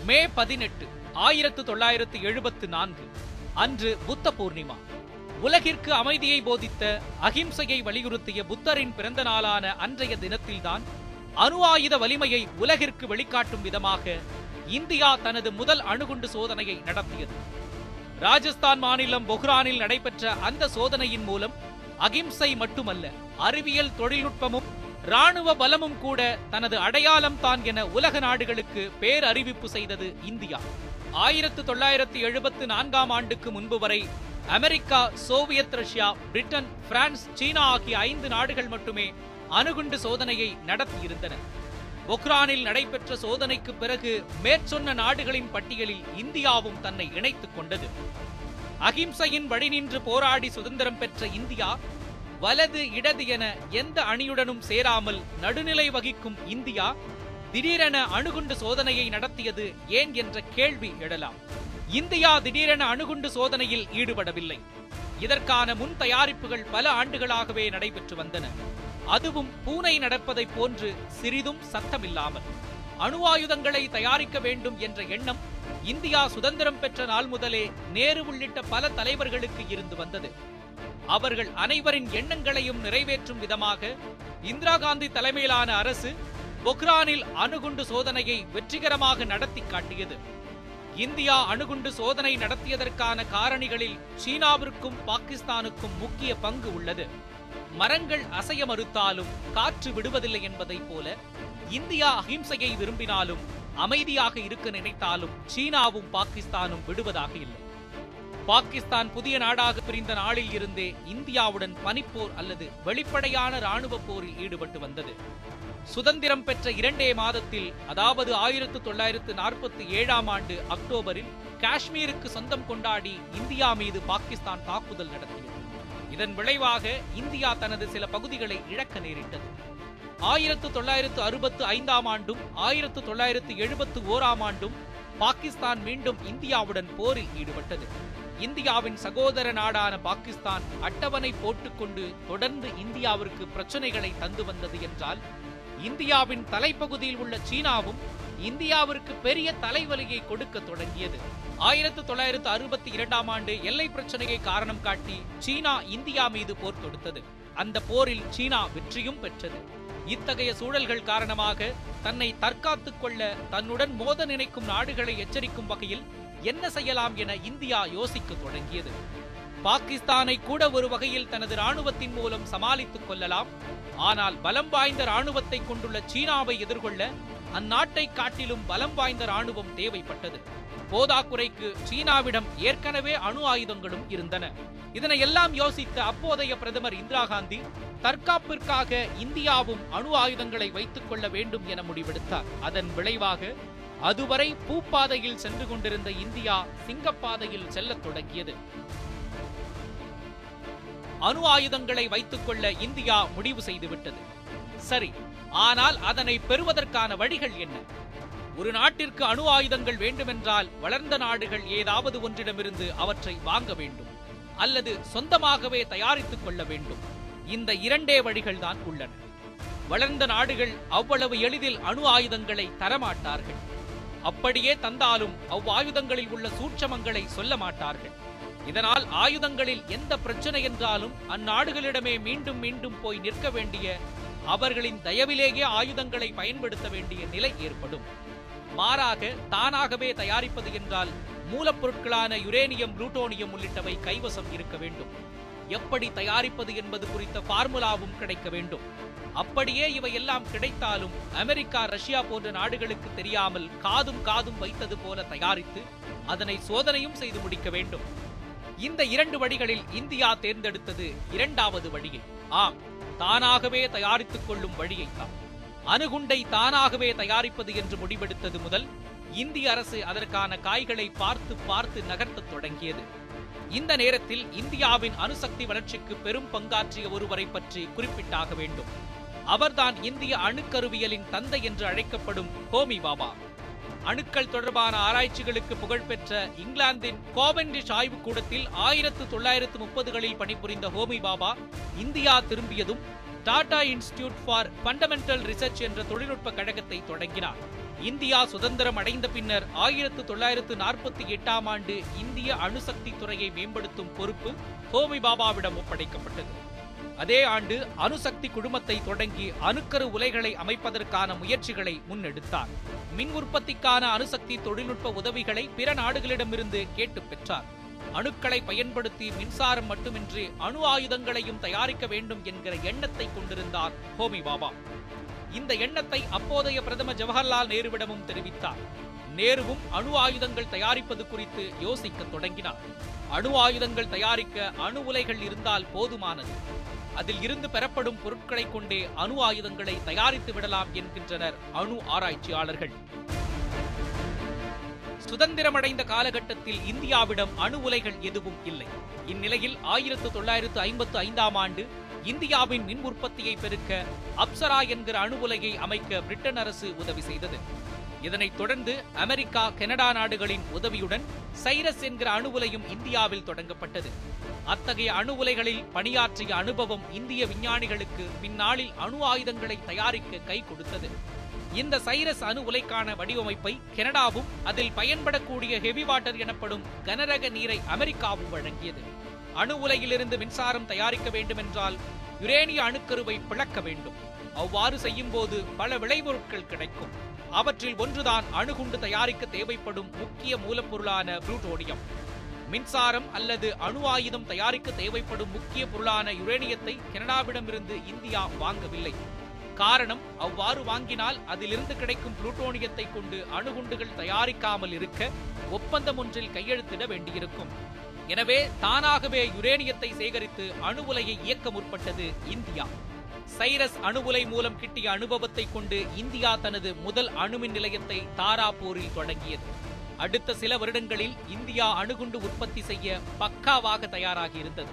மே பதினெட்டு ஆயிரத்து தொள்ளாயிரத்து எழுபத்து நான்கு அன்று புத்த பூர்ணிமா உலகிற்கு அமைதியை போதித்த அகிம்சையை வலியுறுத்திய புத்தரின் பிறந்த நாளான அன்றைய தினத்தில்தான் அணு ஆயுத வலிமையை உலகிற்கு வெளிக்காட்டும் விதமாக இந்தியா தனது முதல் அணுகுண்டு சோதனையை நடத்தியது ராஜஸ்தான் மாநிலம் பொஹ்ரானில் நடைபெற்ற அந்த சோதனையின் மூலம் அகிம்சை மட்டுமல்ல அறிவியல் தொழில்நுட்பமும் ராணுவ பலமும் கூட தனது அடையாளம் தான் என உலக நாடுகளுக்கு பேரறிவிப்பு செய்தது இந்தியா ஆயிரத்து தொள்ளாயிரத்து எழுபத்து நான்காம் ஆண்டுக்கு முன்பு வரை America Soviet Russia Britain France China ஆகிய ஐந்து நாடுகள் மட்டுமே அணுகுண்டு சோதனையை நடத்தியிருந்தன பொக்ரானில் நடைபெற்ற சோதனைக்கு பிறகு மேற்சொன்ன நாடுகளின் பட்டியலில் இந்தியாவும் தன்னை இணைத்துக் கொண்டது அகிம்சையின் வழி நின்று போராடி சுதந்திரம் பெற்ற இந்தியா வலது இடது என எந்த அணியுடனும் சேராமல் நடுநிலை வகிக்கும் இந்தியா திடீரென அணுகுண்டு சோதனையை நடத்தியது ஏன் என்ற கேள்வி எழலாம் இந்தியா திடீரென அணுகுண்டு சோதனையில் ஈடுபடவில்லை இதற்கான முன் தயாரிப்புகள் பல ஆண்டுகளாகவே நடைபெற்று வந்தன அதுவும் பூனை நடப்பதைப் போன்று சிறிதும் சத்தமில்லாமல் அணு ஆயுதங்களை தயாரிக்க வேண்டும் என்ற எண்ணம் இந்தியா சுதந்திரம் பெற்ற நாள் முதலே நேரு உள்ளிட்ட பல தலைவர்களுக்கு இருந்து வந்தது அவர்கள் அனைவரின் எண்ணங்களையும் நிறைவேற்றும் விதமாக இந்திரா காந்தி தலைமையிலான அரசு பொக்ரானில் அணுகுண்டு சோதனையை வெற்றிகரமாக நடத்தி காட்டியது இந்தியா அணுகுண்டு சோதனை நடத்தியதற்கான காரணிகளில் சீனாவிற்கும் பாகிஸ்தானுக்கும் முக்கிய பங்கு உள்ளது மரங்கள் அசைய மறுத்தாலும் காற்று விடுவதில்லை என்பதைப் போல இந்தியா அகிம்சையை விரும்பினாலும் அமைதியாக இருக்க நினைத்தாலும் சீனாவும் பாகிஸ்தானும் விடுவதாக இல்லை பாகிஸ்தான் புதிய நாடாக பிரிந்த நாளில் இருந்தே இந்தியாவுடன் பனிப்போர் அல்லது வெளிப்படையான ராணுவ போரில் ஈடுபட்டு வந்தது சுதந்திரம் பெற்ற இரண்டே மாதத்தில் அதாவது ஆயிரத்து தொள்ளாயிரத்து நாற்பத்தி ஏழாம் ஆண்டு அக்டோபரில் காஷ்மீருக்கு சொந்தம் கொண்டாடி இந்தியா மீது பாகிஸ்தான் தாக்குதல் நடத்தியது இதன் விளைவாக இந்தியா தனது சில பகுதிகளை இழக்க நேரிட்டது ஆயிரத்து தொள்ளாயிரத்து அறுபத்து ஐந்தாம் ஆண்டும் ஆயிரத்து தொள்ளாயிரத்து எழுபத்து ஓராம் ஆண்டும் பாகிஸ்தான் மீண்டும் இந்தியாவுடன் போரில் ஈடுபட்டது இந்தியாவின் சகோதர நாடான பாகிஸ்தான் அட்டவணை போட்டுக்கொண்டு தொடர்ந்து இந்தியாவிற்கு பிரச்சனைகளை தந்து வந்தது என்றால் இந்தியாவின் தலைப்பகுதியில் உள்ள சீனாவும் இந்தியாவிற்கு பெரிய தலைவலியை கொடுக்க தொடங்கியது ஆயிரத்து தொள்ளாயிரத்து அறுபத்தி இரண்டாம் ஆண்டு எல்லை பிரச்சனையை காரணம் காட்டி சீனா இந்தியா மீது போர் தொடுத்தது அந்த போரில் சீனா வெற்றியும் பெற்றது இத்தகைய சூழல்கள் காரணமாக தன்னை தற்காத்துக் கொள்ள தன்னுடன் மோத நினைக்கும் நாடுகளை எச்சரிக்கும் வகையில் என்ன செய்யலாம் என இந்தியா யோசிக்க தொடங்கியது பாகிஸ்தானை கூட ஒரு வகையில் தனது ராணுவத்தின் மூலம் சமாளித்துக் கொள்ளலாம் ஆனால் பலம் வாய்ந்த ராணுவத்தை கொண்டுள்ள சீனாவை எதிர்கொள்ள அந்நாட்டை காட்டிலும் பலம் வாய்ந்த ராணுவம் தேவைப்பட்டது போதாக்குறைக்கு சீனாவிடம் ஏற்கனவே அணு ஆயுதங்களும் இருந்தன இதனை எல்லாம் யோசித்த அப்போதைய பிரதமர் இந்திரா காந்தி தற்காப்பிற்காக இந்தியாவும் அணு ஆயுதங்களை வைத்துக் கொள்ள வேண்டும் என முடிவெடுத்தார் அதன் விளைவாக அதுவரை பூப்பாதையில் சென்று கொண்டிருந்த இந்தியா சிங்கப்பாதையில் செல்லத் தொடங்கியது அணு ஆயுதங்களை வைத்துக் கொள்ள இந்தியா முடிவு செய்துவிட்டது சரி ஆனால் அதனை பெறுவதற்கான வழிகள் என்ன ஒரு நாட்டிற்கு அணு ஆயுதங்கள் வேண்டுமென்றால் வளர்ந்த நாடுகள் ஏதாவது ஒன்றிடமிருந்து அவற்றை வாங்க வேண்டும் அல்லது சொந்தமாகவே தயாரித்துக் கொள்ள வேண்டும் இந்த இரண்டே வழிகள்தான் உள்ளன வளர்ந்த நாடுகள் அவ்வளவு எளிதில் அணு ஆயுதங்களை தரமாட்டார்கள் அப்படியே தந்தாலும் அவ்வாயுதங்களில் உள்ள சூட்சமங்களை சொல்ல மாட்டார்கள் இதனால் ஆயுதங்களில் எந்த பிரச்சனை என்றாலும் அந்நாடுகளிடமே மீண்டும் மீண்டும் போய் நிற்க வேண்டிய அவர்களின் தயவிலேயே ஆயுதங்களை பயன்படுத்த வேண்டிய நிலை ஏற்படும் மாறாக தானாகவே தயாரிப்பது என்றால் மூலப்பொருட்களான யுரேனியம் புளூட்டோனியம் உள்ளிட்டவை கைவசம் இருக்க வேண்டும் எப்படி தயாரிப்பது என்பது குறித்த பார்முலாவும் கிடைக்க வேண்டும் அப்படியே இவையெல்லாம் கிடைத்தாலும் அமெரிக்கா ரஷ்யா போன்ற நாடுகளுக்கு தெரியாமல் காதும் காதும் வைத்தது போல தயாரித்து அதனை சோதனையும் செய்து முடிக்க வேண்டும் இந்த இரண்டு வழிகளில் இந்தியா தேர்ந்தெடுத்தது இரண்டாவது வழியை ஆம் தானாகவே தயாரித்துக் கொள்ளும் வழியைத்தான் அணுகுண்டை தானாகவே தயாரிப்பது என்று முடிவெடுத்தது முதல் இந்திய அரசு அதற்கான காய்களை பார்த்து பார்த்து நகர்த்தத் தொடங்கியது இந்த நேரத்தில் இந்தியாவின் அணுசக்தி வளர்ச்சிக்கு பெரும் பங்காற்றிய ஒருவரை பற்றி குறிப்பிட்டாக வேண்டும் அவர்தான் இந்திய அணுக்கருவியலின் தந்தை என்று அழைக்கப்படும் ஹோமி பாபா அணுக்கள் தொடர்பான ஆராய்ச்சிகளுக்கு புகழ்பெற்ற இங்கிலாந்தின் கோவென்டிஷ் ஆய்வுக் கூடத்தில் ஆயிரத்து தொள்ளாயிரத்து முப்பதுகளில் பணிபுரிந்த ஹோமி பாபா இந்தியா திரும்பியதும் Tata institute for fundamental research என்ற தொழில்நுட்ப கழகத்தை தொடங்கினார் இந்தியா சுதந்திரம் அடைந்த பின்னர் ஆயிரத்து தொள்ளாயிரத்து நாற்பத்தி எட்டாம் ஆண்டு இந்திய அணுசக்தி துறையை மேம்படுத்தும் பொறுப்பு ஹோமி பாபாவிடம் ஒப்படைக்கப்பட்டது அதே ஆண்டு அணுசக்தி குழுமத்தை தொடங்கி அணுக்கரு உலைகளை அமைப்பதற்கான முயற்சிகளை முன்னெடுத்தார் மின் உற்பத்திக்கான அணுசக்தி தொழில்நுட்ப உதவிகளை பிற நாடுகளிடமிருந்து கேட்டுப் பெற்றார் அணுக்களை பயன்படுத்தி மின்சாரம் மட்டுமின்றி அணு ஆயுதங்களையும் தயாரிக்க வேண்டும் என்கிற எண்ணத்தை கொண்டிருந்தார் ஹோமி பாபா இந்த எண்ணத்தை அப்போதைய பிரதமர் ஜவஹர்லால் நேருவிடமும் தெரிவித்தார் நேருவும் அணு ஆயுதங்கள் தயாரிப்பது குறித்து யோசிக்க தொடங்கினார் அணு ஆயுதங்கள் தயாரிக்க அணு உலைகள் இருந்தால் போதுமானது அதில் இருந்து பெறப்படும் பொருட்களை கொண்டே அணு ஆயுதங்களை தயாரித்து விடலாம் என்கின்றனர் அணு ஆராய்ச்சியாளர்கள் சுதந்திரமடைந்த காலகட்டத்தில் இந்தியாவிடம் அணு உலைகள் எதுவும் இல்லை இந்நிலையில் ஆயிரத்து தொள்ளாயிரத்து ஐம்பத்து ஐந்தாம் ஆண்டு இந்தியாவின் மின் உற்பத்தியை பெருக்க அப்சரா என்கிற அணு உலையை அமைக்க பிரிட்டன் அரசு உதவி செய்தது இதனைத் தொடர்ந்து அமெரிக்கா கனடா நாடுகளின் உதவியுடன் சைரஸ் என்கிற அணு உலையும் இந்தியாவில் தொடங்கப்பட்டது அத்தகைய அணு உலைகளில் பணியாற்றிய அனுபவம் இந்திய விஞ்ஞானிகளுக்கு பின்னாளில் அணு ஆயுதங்களை தயாரிக்க கை கொடுத்தது இந்த சைரஸ் அணு உலைக்கான வடிவமைப்பை கனடாவும் அதில் பயன்படக்கூடிய ஹெவி வாட்டர் எனப்படும் கனரக நீரை அமெரிக்காவும் வழங்கியது அணு உலையிலிருந்து மின்சாரம் தயாரிக்க வேண்டுமென்றால் யுரேனிய அணுக்கருவை பிளக்க வேண்டும் அவ்வாறு செய்யும்போது பல விளைபொருட்கள் கிடைக்கும் அவற்றில் ஒன்றுதான் அணுகுண்டு தயாரிக்க தேவைப்படும் முக்கிய மூலப்பொருளான புளூட்டோனியம் மின்சாரம் அல்லது அணு ஆயுதம் தயாரிக்க தேவைப்படும் முக்கிய பொருளான யுரேனியத்தை கனடாவிடமிருந்து இந்தியா வாங்கவில்லை காரணம் அவ்வாறு வாங்கினால் அதிலிருந்து கிடைக்கும் புளூட்டோனியத்தை கொண்டு அணுகுண்டுகள் தயாரிக்காமல் இருக்க ஒப்பந்தம் ஒன்றில் கையெழுத்திட வேண்டியிருக்கும் எனவே தானாகவே யுரேனியத்தை சேகரித்து அணு உலையை இயக்க முற்பட்டது இந்தியா சைரஸ் அணு உலை மூலம் கிட்டிய அனுபவத்தை கொண்டு இந்தியா தனது முதல் அணுமின் நிலையத்தை தாராபூரில் தொடங்கியது அடுத்த சில வருடங்களில் இந்தியா அணுகுண்டு உற்பத்தி செய்ய பக்காவாக தயாராகி இருந்தது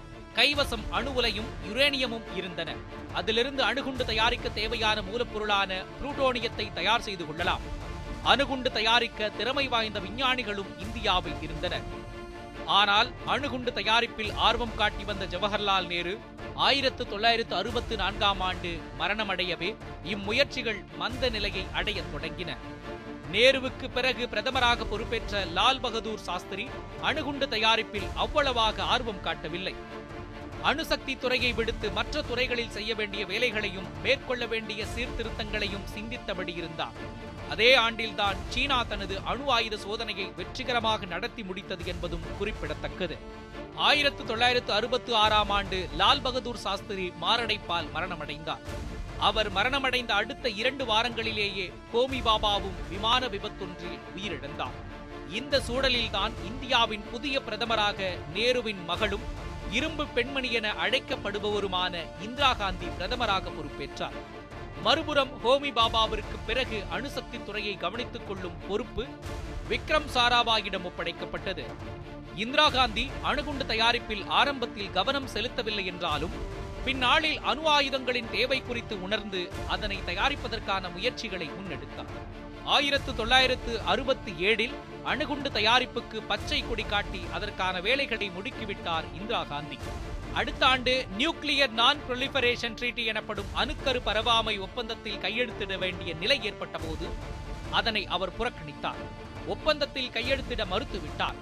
கைவசம் அணு உலையும் யுரேனியமும் இருந்தன அதிலிருந்து அணுகுண்டு தயாரிக்க தேவையான மூலப்பொருளான புளூட்டோனியத்தை தயார் செய்து கொள்ளலாம் அணுகுண்டு தயாரிக்க திறமை வாய்ந்த விஞ்ஞானிகளும் இந்தியாவில் இருந்தனர் ஆனால் அணுகுண்டு தயாரிப்பில் ஆர்வம் காட்டி வந்த ஜவஹர்லால் நேரு ஆயிரத்து தொள்ளாயிரத்து அறுபத்து நான்காம் ஆண்டு மரணமடையவே இம்முயற்சிகள் மந்த நிலையை அடையத் தொடங்கின நேருவுக்கு பிறகு பிரதமராக பொறுப்பேற்ற லால் பகதூர் சாஸ்திரி அணுகுண்டு தயாரிப்பில் அவ்வளவாக ஆர்வம் காட்டவில்லை அணுசக்தி துறையை விடுத்து மற்ற துறைகளில் செய்ய வேண்டிய வேலைகளையும் மேற்கொள்ள வேண்டிய சீர்திருத்தங்களையும் சிந்தித்தபடி இருந்தார் அதே ஆண்டில்தான் சீனா தனது அணு ஆயுத சோதனையை வெற்றிகரமாக நடத்தி முடித்தது என்பதும் குறிப்பிடத்தக்கது ஆயிரத்து தொள்ளாயிரத்து அறுபத்து ஆறாம் ஆண்டு லால் பகதூர் சாஸ்திரி மாரடைப்பால் மரணமடைந்தார் அவர் மரணமடைந்த அடுத்த இரண்டு வாரங்களிலேயே ஹோமி பாபாவும் விமான விபத்தொன்றில் உயிரிழந்தார் இந்த சூழலில்தான் இந்தியாவின் புதிய பிரதமராக நேருவின் மகளும் இரும்பு பெண்மணி என அழைக்கப்படுபவருமான இந்திரா காந்தி பிரதமராக பொறுப்பேற்றார் மறுபுறம் ஹோமி பாபாவிற்கு பிறகு அணுசக்தி துறையை கவனித்துக் கொள்ளும் பொறுப்பு விக்ரம் சாராபாயிடம் ஒப்படைக்கப்பட்டது இந்திரா காந்தி அணுகுண்டு தயாரிப்பில் ஆரம்பத்தில் கவனம் செலுத்தவில்லை என்றாலும் பின்னாளில் அணு ஆயுதங்களின் தேவை குறித்து உணர்ந்து அதனை தயாரிப்பதற்கான முயற்சிகளை முன்னெடுத்தார் ஆயிரத்து தொள்ளாயிரத்து அறுபத்தி ஏழில் அணுகுண்டு தயாரிப்புக்கு பச்சை கொடி காட்டி அதற்கான வேலைகளை முடுக்கிவிட்டார் இந்திரா காந்தி அடுத்த ஆண்டு நியூக்ளியர் நான் ப்ரொலிஃபரேஷன் ட்ரீட்டி எனப்படும் அணுக்கரு பரவாமை ஒப்பந்தத்தில் கையெழுத்திட வேண்டிய நிலை ஏற்பட்ட போது அதனை அவர் புறக்கணித்தார் ஒப்பந்தத்தில் கையெழுத்திட மறுத்துவிட்டார்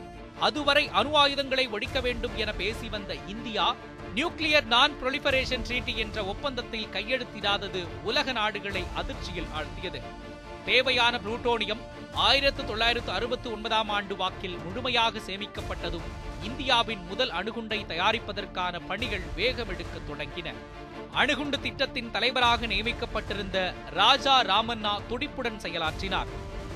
அதுவரை அணு ஆயுதங்களை ஒழிக்க வேண்டும் என பேசி வந்த India nuclear non proliferation treaty என்ற ஒப்பந்தத்தில் கையெழுத்திடாதது உலக நாடுகளை அதிர்ச்சியில் ஆழ்த்தியது தேவையான புளூட்டோனியம் ஆயிரத்து தொள்ளாயிரத்து அறுபத்து ஒன்பதாம் ஆண்டு வாக்கில் முழுமையாக சேமிக்கப்பட்டதும் இந்தியாவின் முதல் அணுகுண்டை தயாரிப்பதற்கான பணிகள் வேகமெடுக்க தொடங்கின அணுகுண்டு திட்டத்தின் தலைவராக நியமிக்கப்பட்டிருந்த ராஜா ராமண்ணா துடிப்புடன் செயலாற்றினார்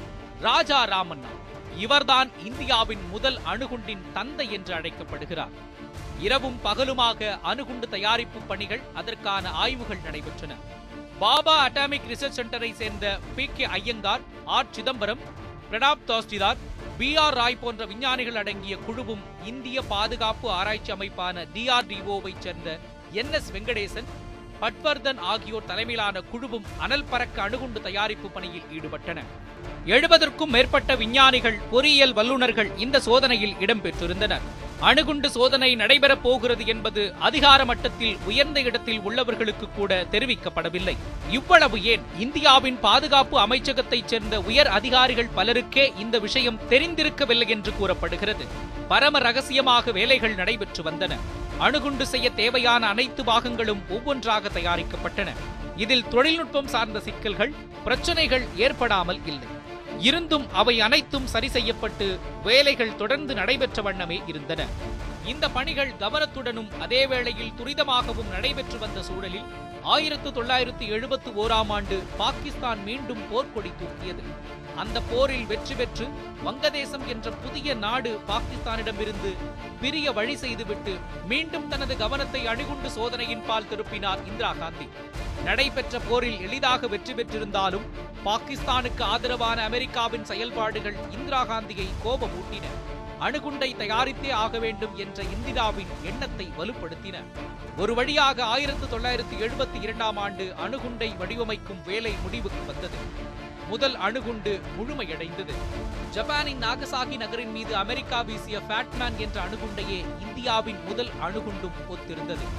ராஜா ராமண்ணா இவர்தான் இந்தியாவின் முதல் அணுகுண்டின் தந்தை என்று அழைக்கப்படுகிறார் இரவும் பகலுமாக அணுகுண்டு தயாரிப்பு பணிகள் அதற்கான ஆய்வுகள் நடைபெற்றன பாபா அட்டாமிக் ரிசர்ச் சென்டரை சேர்ந்த P K Iyengar R Chidambaram Pranab Dastidar P R Roy போன்ற விஞ்ஞானிகள் அடங்கிய குழுவும் இந்திய பாதுகாப்பு ஆராய்ச்சி அமைப்பான டிஆர்டிஓவை சேர்ந்த என் எஸ் வெங்கடேசன் பட்வர்தன் ஆகியோர் தலைமையிலான குழுவும் அனல் பறக்க அணுகுண்டு தயாரிப்பு பணியில் ஈடுபட்டன எழுபதற்கும் மேற்பட்ட விஞ்ஞானிகள் பொறியியல் வல்லுநர்கள் இந்த சோதனையில் இடம்பெற்றிருந்தனர் அணுகுண்டு சோதனை நடைபெறப் போகிறது என்பது அதிகார மட்டத்தில் உயர்ந்த இடத்தில் உள்ளவர்களுக்கு கூட தெரிவிக்கப்படவில்லை இவ்வளவு ஏன் இந்தியாவின் பாதுகாப்பு அமைச்சகத்தைச் சேர்ந்த உயர் அதிகாரிகள் பலருக்கே இந்த விஷயம் தெரிந்திருக்கவில்லை என்று கூறப்படுகிறது பரம ரகசியமாக வேலைகள் நடைபெற்று வந்தன அணுகுண்டு செய்ய தேவையான அனைத்து பாகங்களும் ஒவ்வொன்றாக தயாரிக்கப்பட்டன இதில் தொழில்நுட்பம் சார்ந்த சிக்கல்கள் பிரச்சனைகள் ஏற்படாமல் இல்லை இருந்தும் அவை அனைத்தும் சரி செய்யப்பட்டு வேலைகள் தொடர்ந்து நடைபெற்ற வண்ணமே இருந்தன இந்த பணிகள் கவனத்துடனும் அதே வேளையில் துரிதமாகவும் நடைபெற்று வந்த சூழலில் ஆயிரத்து தொள்ளாயிரத்து எழுபத்து ஓராம் ஆண்டு பாகிஸ்தான் மீண்டும் போர்க்கொடி தூக்கியது அந்த போரில் வெற்றி பெற்று வங்கதேசம் என்ற புதிய நாடு பாகிஸ்தானிடமிருந்து பிரிய வழி செய்துவிட்டு மீண்டும் தனது கவனத்தை அணுகுண்டு சோதனையின் பால் திருப்பினார் இந்திரா காந்தி நடைபெற்ற போரில் எளிதாக வெற்றி பெற்றிருந்தாலும் பாகிஸ்தானுக்கு ஆதரவான அமெரிக்காவின் செயல்பாடுகள் இந்திரா காந்தியை கோபமூட்டின அணுகுண்டை தயாரித்தே ஆக வேண்டும் என்ற இந்திராவின் எண்ணத்தை வலுப்படுத்தின ஒரு வழியாக ஆயிரத்து தொள்ளாயிரத்து எழுபத்தி இரண்டாம் ஆண்டு அணுகுண்டை வடிவமைக்கும் வேலை முடிவுக்கு வந்தது முதல் அணுகுண்டு முழுமையடைந்தது ஜப்பானின் நாகசாகி நகரின் மீது அமெரிக்கா வீசிய ஃபேட்மேன் என்ற அணுகுண்டையே இந்தியாவின் முதல் அணுகுண்டும் ஒத்திருந்தது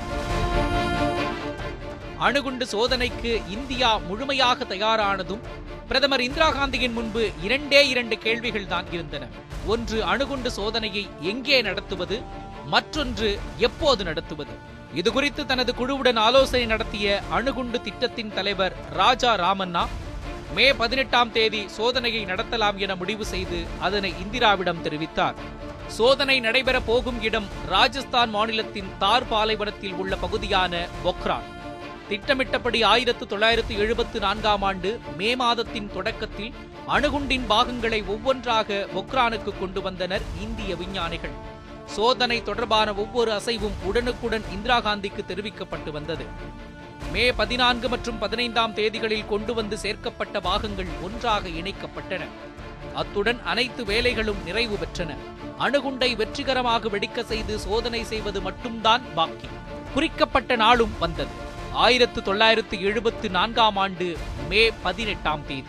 அணுகுண்டு சோதனைக்கு இந்தியா முழுமையாக தயாரானதும் பிரதமர் இந்திரா காந்தியின் முன்பு இரண்டே இரண்டு கேள்விகள் தான் இருந்தன ஒன்று அணுகுண்டு சோதனையை எங்கே நடத்துவது மற்றொன்று எப்போது நடத்துவது இது குறித்து தனது குழுவுடன் ஆலோசனை நடத்திய அணுகுண்டு திட்டத்தின் தலைவர் ராஜா ராமண்ணா மே பதினெட்டாம் தேதி சோதனையை நடத்தலாம் என முடிவு செய்து அதனை இந்திராவிடம் தெரிவித்தார் சோதனை நடைபெற போகும் இடம் ராஜஸ்தான் மாநிலத்தின் தார் பாலைவனத்தில் உள்ள பகுதியான பொக்ரான் திட்டமிட்டபடி ஆயிரத்து தொள்ளாயிரத்து எழுபத்து நான்காம் ஆண்டு மே மாதத்தின் தொடக்கத்தில் அணுகுண்டின் பாகங்களை ஒவ்வொன்றாக பொக்ரானுக்கு கொண்டு வந்தனர் இந்திய விஞ்ஞானிகள் சோதனை தொடர்பான ஒவ்வொரு அசைவும் உடனுக்குடன் இந்திரா காந்திக்கு தெரிவிக்கப்பட்டு வந்தது மே பதினான்கு மற்றும் பதினைந்தாம் தேதிகளில் கொண்டு வந்து சேர்க்கப்பட்ட பாகங்கள் ஒன்றாக இணைக்கப்பட்டன அத்துடன் அனைத்து வேலைகளும் நிறைவு பெற்றன அணுகுண்டை வெற்றிகரமாக வெடிக்க செய்து சோதனை செய்வது மட்டும்தான் பாக்கி குறிக்கப்பட்ட நாளும் வந்தது ஆயிரத்து தொள்ளாயிரத்து எழுபத்து நான்காம் ஆண்டு மே பதினெட்டாம் தேதி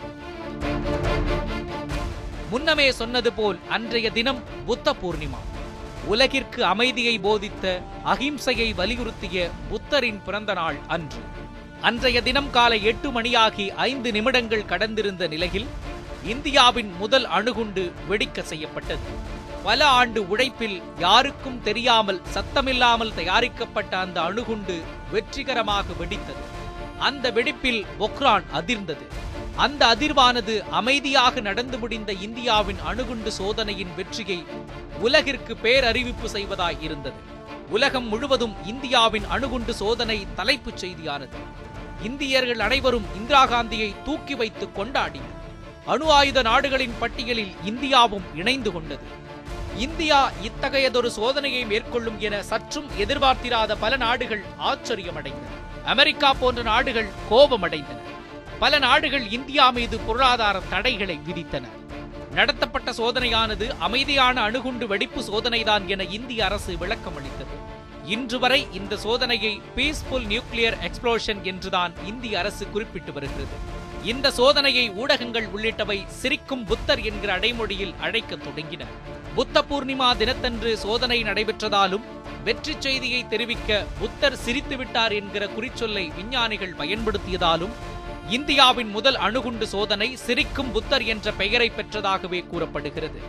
முன்னமே சொன்னது போல் அன்றைய தினம் புத்த பூர்ணிமா உலகிற்கு அமைதியை போதித்த அகிம்சையை வலியுறுத்திய புத்தரின் பிறந்த நாள் அன்று அன்றைய தினம் காலை எட்டு மணியாகி ஐந்து நிமிடங்கள் கடந்திருந்த நிலையில் இந்தியாவின் முதல் அணுகுண்டு வெடிக்க செய்யப்பட்டது பல ஆண்டு உழைப்பில் யாருக்கும் தெரியாமல் சத்தமில்லாமல் தயாரிக்கப்பட்ட அந்த அணுகுண்டு வெற்றிகரமாக வெடித்தது அந்த வெடிப்பில் பொக்ரான் அதிர்ந்தது அந்த அதிர்வானது அமைதியாக நடந்து முடிந்த இந்தியாவின் அணுகுண்டு சோதனையின் வெற்றியை உலகிற்கு பேரறிவிப்பு செய்வதாய் இருந்தது உலகம் முழுவதும் இந்தியாவின் அணுகுண்டு சோதனை தலைப்புச் செய்தியானது இந்தியர்கள் அனைவரும் இந்திரா காந்தியை தூக்கி வைத்து கொண்டாடினர் அணு ஆயுத நாடுகளின் பட்டியலில் இந்தியாவும் இணைந்து கொண்டது இந்தியா இத்தகையதொரு சோதனையை மேற்கொள்ளும் என சற்றும் எதிர்பார்த்திராத பல நாடுகள் ஆச்சரியமடைந்தன அமெரிக்கா போன்ற நாடுகள் கோபமடைந்தன பல நாடுகள் இந்தியா மீது பொருளாதார தடைகளை விதித்தன நடத்தப்பட்ட சோதனையானது அமைதியான அணுகுண்டு வெடிப்பு சோதனைதான் என இந்திய அரசு விளக்கம் அளித்தது இன்று வரை இந்த சோதனையை பீஸ்ஃபுல் நியூக்ளியர் எக்ஸ்ப்ளோஷன் என்றுதான் இந்திய அரசு குறிப்பிட்டு வருகிறது இந்த சோதனையை ஊடகங்கள் உள்ளிட்டவை சிரிக்கும் புத்தர் என்கிற அடைமொழியில் அழைக்கத் தொடங்கின புத்த பூர்ணிமா தினத்தன்று சோதனை நடைபெற்றதாலும் வெற்றி செய்தியை தெரிவிக்க புத்தர் சிரித்து விட்டார் என்கிற குறிச்சொல்லை விஞ்ஞானிகள் பயன்படுத்தியதாலும் இந்தியாவின் முதல் அணுகுண்டு சோதனை சிரிக்கும் புத்தர் என்ற பெயரை பெற்றதாகவே கூறப்படுகிறது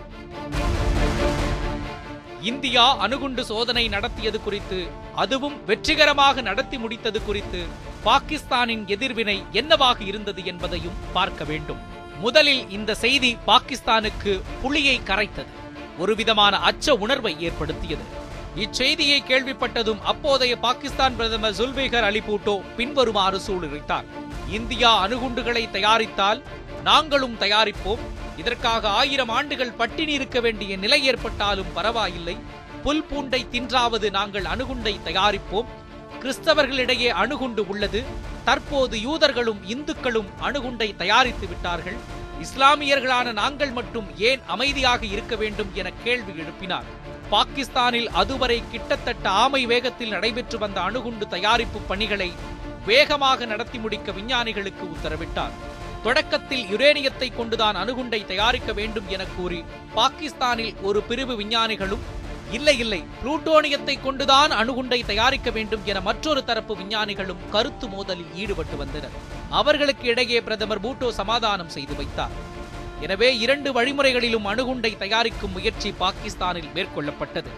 இந்தியா அணுகுண்டு சோதனை நடத்தியது குறித்து அதுவும் வெற்றிகரமாக நடத்தி முடித்தது குறித்து பாகிஸ்தானின் எதிர்வினை என்னவாக இருந்தது என்பதையும் பார்க்க வேண்டும் முதலில் இந்த செய்தி பாகிஸ்தானுக்கு புலியை கரைத்தது ஒரு விதமான அச்ச உணர்வை ஏற்படுத்தியது இச்செய்தியை கேள்விப்பட்டதும் அப்போதைய பாகிஸ்தான் பிரதமர் சுல்பிகர் அலி பூட்டோ பின்வருமாறு சூளுரைத்தார் இந்தியா அணுகுண்டுகளை தயாரித்தால் நாங்களும் தயாரிப்போம் இதற்காக ஆயிரம் ஆண்டுகள் பட்டினி இருக்க வேண்டிய நிலை ஏற்பட்டாலும் பரவாயில்லை புல் பூண்டை தின்றாவது நாங்கள் அணுகுண்டை தயாரிப்போம் கிறிஸ்தவர்களிடையே அணுகுண்டு உள்ளது தற்போது யூதர்களும் இந்துக்களும் அணுகுண்டை தயாரித்து விட்டார்கள் இஸ்லாமியர்களான நாங்கள் மட்டும் ஏன் அமைதியாக இருக்க வேண்டும் என கேள்வி எழுப்பினார் பாகிஸ்தானில் அதுவரை கிட்டத்தட்ட ஆமை வேகத்தில் நடைபெற்று வந்த அணுகுண்டு தயாரிப்பு பணிகளை வேகமாக நடத்தி முடிக்க விஞ்ஞானிகளுக்கு உத்தரவிட்டார் தொடக்கத்தில் யுரேனியத்தை கொண்டுதான் அணுகுண்டை தயாரிக்க வேண்டும் என கூறி பாகிஸ்தானில் ஒரு பிரிவு விஞ்ஞானிகளும் இல்லை இல்லை புளூட்டோனியத்தை கொண்டுதான் அணுகுண்டை தயாரிக்க வேண்டும் என மற்றொரு தரப்பு விஞ்ஞானிகளும் கருத்து மோதலில் ஈடுபட்டு வந்தனர் அவர்களுக்கு இடையே பிரதமர் பூட்டோ சமாதானம் செய்து வைத்தார் எனவே இரண்டு வழிமுறைகளிலும் அணுகுண்டை தயாரிக்கும் முயற்சி பாகிஸ்தானில் மேற்கொள்ளப்பட்டது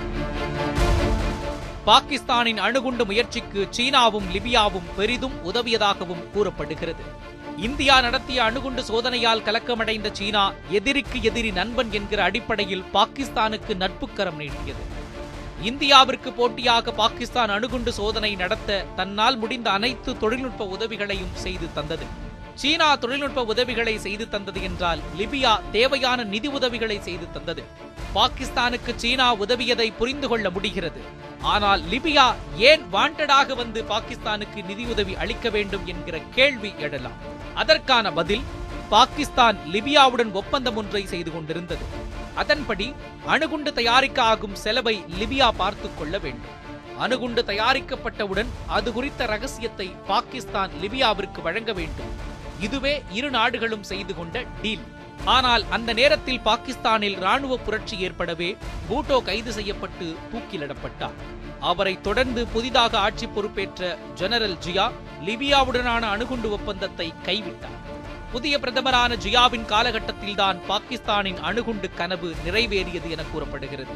பாகிஸ்தானின் அணுகுண்டு முயற்சிக்கு சீனாவும் லிபியாவும் பெரிதும் உதவியதாகவும் கூறப்படுகிறது இந்தியா நடத்திய அணுகுண்டு சோதனையால் கலக்கமடைந்த சீனா எதிரிக்கு எதிரி நண்பன் என்கிற அடிப்படையில் பாகிஸ்தானுக்கு நட்புக்கரம் நீட்டியது இந்தியாவிற்கு போட்டியாக பாகிஸ்தான் அணுகுண்டு சோதனை நடத்த தன்னால் முடிந்த அனைத்து தொழில்நுட்ப உதவிகளையும் செய்து தந்தது சீனா தொழில்நுட்ப உதவிகளை செய்து தந்தது என்றால் லிபியா தேவையான நிதி உதவிகளை செய்து தந்தது பாகிஸ்தானுக்கு சீனா உதவியதை புரிந்து கொள்ள முடிகிறது ஆனால் லிபியா ஏன் வாண்டடாக வந்து பாகிஸ்தானுக்கு நிதியுதவி அளிக்க வேண்டும் என்கிற கேள்வி எழலாம் அதற்கான பதில் பாகிஸ்தான் லிபியாவுடன் ஒப்பந்தம் ஒன்றை செய்து கொண்டிருந்தது அதன்படி அணுகுண்டு தயாரிக்க ஆகும் செலவை லிபியா பார்த்துக் கொள்ள வேண்டும் அணுகுண்டு தயாரிக்கப்பட்டவுடன் அது குறித்த ரகசியத்தை பாகிஸ்தான் லிபியாவிற்கு வழங்க வேண்டும் இதுவே இரு நாடுகளும் செய்து கொண்ட டீல் ஆனால் அந்த நேரத்தில் பாகிஸ்தானில் ராணுவ புரட்சி ஏற்படவே பூட்டோ கைது செய்யப்பட்டு தூக்கிலிடப்பட்டார் அவரை தொடர்ந்து புதிதாக ஆட்சி பொறுப்பேற்ற ஜெனரல் ஜியா லிபியாவுடனான அணுகுண்டு ஒப்பந்தத்தை கைவிட்டார் புதிய பிரதமரான ஜியாவின் காலகட்டத்தில்தான் பாகிஸ்தானின் அணுகுண்டு கனவு நிறைவேறியது என கூறப்படுகிறது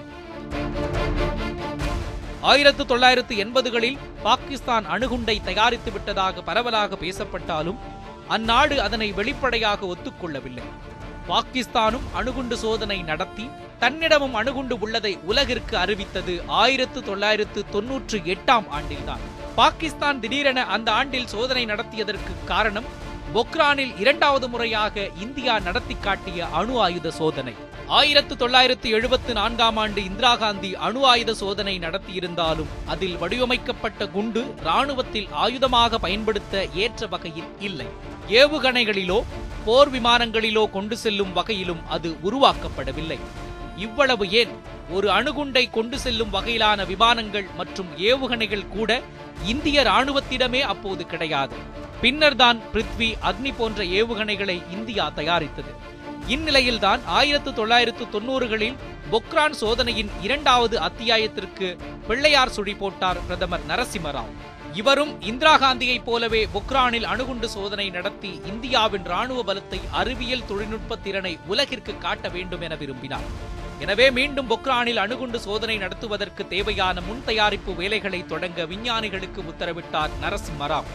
ஆயிரத்து தொள்ளாயிரத்து எண்பதுகளில் பாகிஸ்தான் அணுகுண்டை தயாரித்து விட்டதாக பரவலாக பேசப்பட்டாலும் அந்நாடு அதனை வெளிப்படையாக ஒத்துக்கொள்ளவில்லை பாகிஸ்தானும் அணுகுண்டு சோதனை நடத்தி தன்னிடமும் அணுகுண்டு உள்ளதை உலகிற்கு அறிவித்தது ஆயிரத்து தொள்ளாயிரத்து தொன்னூற்று எட்டாம் ஆண்டில்தான் பாகிஸ்தான் திடீரென அந்த ஆண்டில் சோதனை நடத்தியதற்கு காரணம் பொக்ரானில் இரண்டாவது முறையாக இந்தியா நடத்தி காட்டிய அணு ஆயுத சோதனை ஆயிரத்து தொள்ளாயிரத்து எழுபத்து நான்காம் ஆண்டு இந்திரா காந்தி அணு ஆயுத சோதனை நடத்தியிருந்தாலும் அதில் வடிவமைக்கப்பட்ட குண்டு ராணுவத்தில் ஆயுதமாக பயன்படுத்த ஏற்ற வகையில் இல்லை ஏவுகணைகளிலோ போர் விமானங்களிலோ கொண்டு செல்லும் வகையிலும் அது உருவாக்கப்படவில்லை இவ்வளவு ஏன் ஒரு அணுகுண்டை கொண்டு செல்லும் வகையிலான விமானங்கள் மற்றும் ஏவுகணைகள் கூட இந்திய ராணுவத்திடமே அப்போது கிடையாது பின்னர்தான் பிருத்வி அக்னி போன்ற ஏவுகணைகளை இந்தியா தயாரித்தது இந்நிலையில்தான் ஆயிரத்து தொள்ளாயிரத்து தொன்னூறுகளில் பொக்ரான் சோதனையின் இரண்டாவது அத்தியாயத்திற்கு பிள்ளையார் சுழி போட்டார் பிரதமர் நரசிம்மராவ் இவரும் இந்திரா காந்தியைப் போலவே பொக்ரானில் அணுகுண்டு சோதனை நடத்தி இந்தியாவின் ராணுவ பலத்தை அறிவியல் தொழில்நுட்ப திறனை உலகிற்கு காட்ட வேண்டும் என விரும்பினார் எனவே மீண்டும் பொக்ரானில் அணுகுண்டு சோதனை நடத்துவதற்கு தேவையான முன் தயாரிப்பு வேலைகளை தொடங்க விஞ்ஞானிகளுக்கு உத்தரவிட்டார் நரசிம்மராவ்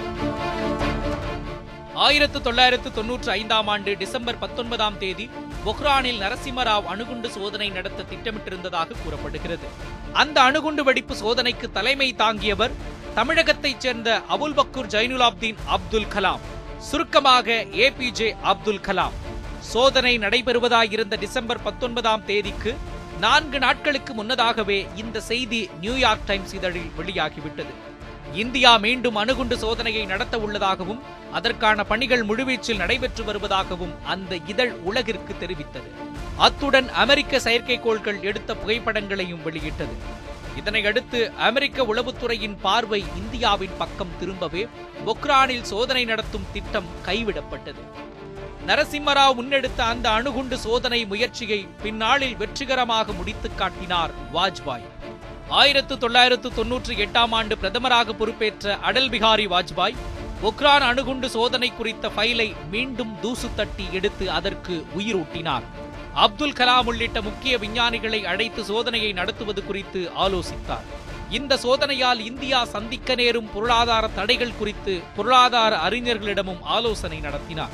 ஆயிரத்து தொள்ளாயிரத்து தொன்னூற்று ஐந்தாம் ஆண்டு டிசம்பர் பத்தொன்பதாம் தேதி பொக்ரானில் நரசிம்மராவ் அணுகுண்டு சோதனை நடத்த திட்டமிட்டிருந்ததாக கூறப்படுகிறது அந்த அணுகுண்டு வெடிப்பு சோதனைக்கு தலைமை தாங்கியவர் தமிழகத்தைச் சேர்ந்த அபுல் பக்கூர் ஜைனுலாப்தீன் அப்துல் கலாம் சுருக்கமாக ஏபிஜே அப்துல் கலாம் சோதனை நடைபெறுவதாயிருந்த டிசம்பர் பத்தொன்பதாம் தேதிக்கு நான்கு நாட்களுக்கு முன்னதாகவே இந்த செய்தி நியூயார்க் டைம்ஸ் இதழில் வெளியாகிவிட்டது இந்தியா மீண்டும் அணுகுண்டு சோதனையை நடத்த உள்ளதாகவும் அதற்கான பணிகள் முழுவீச்சில் நடைபெற்று வருவதாகவும் அந்த இதழ் உலகிற்கு தெரிவித்தது அத்துடன் அமெரிக்க செயற்கைக்கோள்கள் எடுத்த புகைப்படங்களையும் வெளியிட்டது இதனையடுத்து அமெரிக்க உளவுத்துறையின் பார்வை இந்தியாவின் பக்கம் திரும்பவே பொக்ரானில் சோதனை நடத்தும் திட்டம் கைவிடப்பட்டது நரசிம்மராவ் முன்னெடுத்த அந்த அணுகுண்டு சோதனை முயற்சியை பின்னாளில் வெற்றிகரமாக முடித்துக் காட்டினார் வாஜ்பாய் ஆயிரத்து தொள்ளாயிரத்து தொன்னூற்றி எட்டாம் ஆண்டு பிரதமராக பொறுப்பேற்ற அடல் பிகாரி வாஜ்பாய் பொக்ரான் அணுகுண்டு சோதனை குறித்த ஃபைலை மீண்டும் தூசு தட்டி எடுத்து அதற்கு உயிரூட்டினார் அப்துல் கலாம் உள்ளிட்ட முக்கிய விஞ்ஞானிகளை அழைத்து சோதனையை நடத்துவது குறித்து ஆலோசித்தார் இந்த சோதனையால் இந்தியா சந்திக்க நேரும் பொருளாதார தடைகள் குறித்து பொருளாதார அறிஞர்களிடமும் ஆலோசனை நடத்தினார்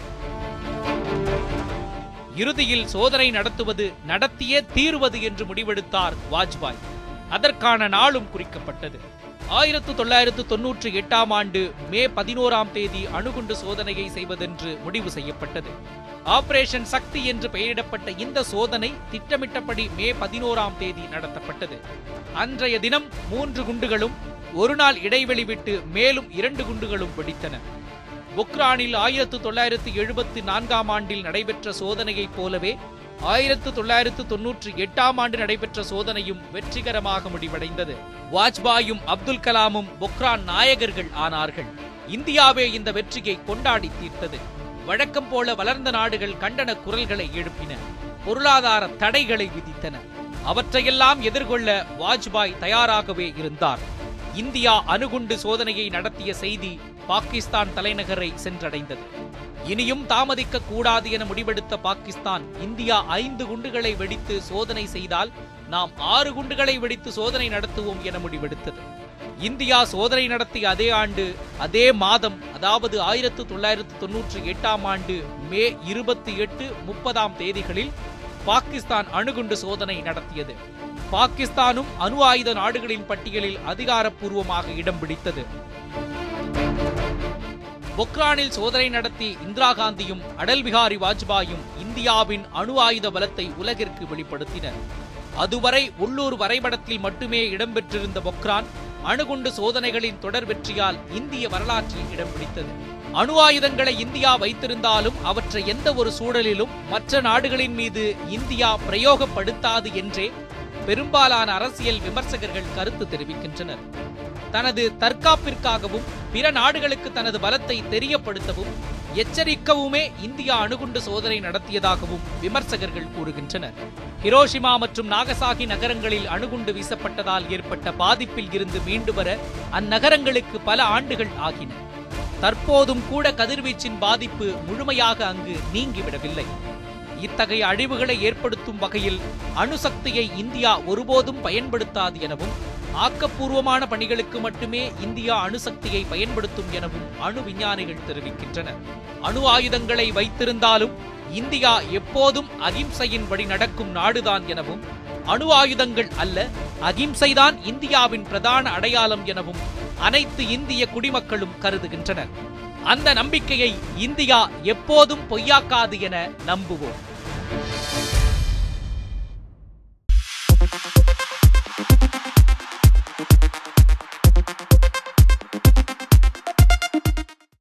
இறுதியில் சோதனை நடத்துவது நடத்தியே தீருவது என்று முடிவெடுத்தார் வாஜ்பாய் அதற்கான நாளும் குறிக்கப்பட்டது ஆயிரத்து தொள்ளாயிரத்து தொன்னூற்றி எட்டாம் ஆண்டு மே பதினோராம் தேதி அணுகுண்டு சோதனையை செய்வதென்று முடிவு செய்யப்பட்டது ஆபரேஷன் சக்தி என்று பெயரிடப்பட்ட இந்த சோதனை திட்டமிட்டபடி மே பதினோராம் தேதி நடத்தப்பட்டது அன்றைய தினம் மூன்று குண்டுகளும் ஒரு நாள் இடைவெளி விட்டு மேலும் இரண்டு குண்டுகளும் வெடித்தன பொக்ரானில் ஆயிரத்து தொள்ளாயிரத்து எழுபத்தி நான்காம் ஆண்டில் நடைபெற்ற சோதனையைப் போலவே ஆயிரத்து தொள்ளாயிரத்து தொன்னூற்றி எட்டாம் ஆண்டு நடைபெற்ற சோதனையும் வெற்றிகரமாக முடிவடைந்தது வாஜ்பாயும் அப்துல் கலாமும் பொக்ரான் நாயகர்கள் ஆனார்கள் இந்தியாவே இந்த வெற்றியை கொண்டாடி தீர்த்தது வழக்கம் போல வளர்ந்த நாடுகள் கண்டன குரல்களை எழுப்பின பொருளாதார தடைகளை விதித்தன அவற்றையெல்லாம் எதிர்கொள்ள வாஜ்பாய் தயாராகவே இருந்தார் இந்தியா அணுகுண்டு சோதனையை நடத்திய செய்தி பாகிஸ்தான் தலைநகரை சென்றடைந்தது இனியும் தாமதிக்க கூடாது என முடிவெடுத்த பாகிஸ்தான் இந்தியா ஐந்து குண்டுகளை வெடித்து சோதனை செய்தால் நாம் ஆறு குண்டுகளை வெடித்து சோதனை நடத்துவோம் என முடிவெடுத்தது இந்தியா சோதனை நடத்திய அதே ஆண்டு அதே மாதம் அதாவது ஆயிரத்து தொள்ளாயிரத்து தொன்னூற்றி எட்டாம் ஆண்டு மே இருபத்தி எட்டு முப்பதாம் தேதிகளில் பாகிஸ்தான் அணுகுண்டு சோதனை நடத்தியது பாகிஸ்தானும் அணு ஆயுத நாடுகளின் பட்டியலில் அதிகாரப்பூர்வமாக இடம் பிடித்தது பொக்ரானில் சோதனை நடத்தி இந்திரா காந்தியும் அடல் பிகாரி வாஜ்பாயும் இந்தியாவின் அணு ஆயுத பலத்தை உலகிற்கு வெளிப்படுத்தினர் அதுவரை உள்ளூர் வரைபடத்தில் மட்டுமே இடம்பெற்றிருந்த பொக்ரான் அணுகுண்டு சோதனைகளின் தொடர் வெற்றியால் இந்திய வரலாற்றில் இடம் பிடித்தது அணு ஆயுதங்களை இந்தியா வைத்திருந்தாலும் அவற்றை எந்த ஒரு சூழலிலும் மற்ற நாடுகளின் மீது இந்தியா பிரயோகப்படுத்தாது என்றே பெரும்பாலான அரசியல் விமர்சகர்கள் கருத்து தெரிவிக்கின்றனர் தனது தற்காப்பிற்காகவும் பிற நாடுகளுக்கு தனது பலத்தை தெரியப்படுத்தவும் எச்சரிக்கவுமே இந்தியா அணுகுண்டு சோதனை நடத்தியதாகவும் விமர்சகர்கள் கூறுகின்றனர் ஹிரோஷிமா மற்றும் நாகசாகி நகரங்களில் அணுகுண்டு வீசப்பட்டதால் ஏற்பட்ட பாதிப்பில் இருந்து மீண்டு வர அந்நகரங்களுக்கு பல ஆண்டுகள் ஆகின தற்போதும் கூட கதிர்வீச்சின் பாதிப்பு முழுமையாக அங்கு நீங்கிவிடவில்லை இத்தகைய அழிவுகளை ஏற்படுத்தும் வகையில் அணுசக்தியை இந்தியா ஒருபோதும் பயன்படுத்தாது எனவும் ஆக்கப்பூர்வமான பணிகளுக்கு மட்டுமே இந்தியா அணுசக்தியை பயன்படுத்தும் எனவும் அணு விஞ்ஞானிகள் தெரிவிக்கின்றனர் அணு ஆயுதங்களை வைத்திருந்தாலும் இந்தியா எப்போதும் அகிம்சையின் வழி நடக்கும் நாடுதான் எனவும் அணு ஆயுதங்கள் அல்ல அகிம்சைதான் இந்தியாவின் பிரதான அடையாளம் எனவும் அனைத்து இந்திய குடிமக்களும் கருதுகின்றனர் அந்த நம்பிக்கையை இந்தியா எப்போதும் பொய்யாக்காது என நம்புவோம்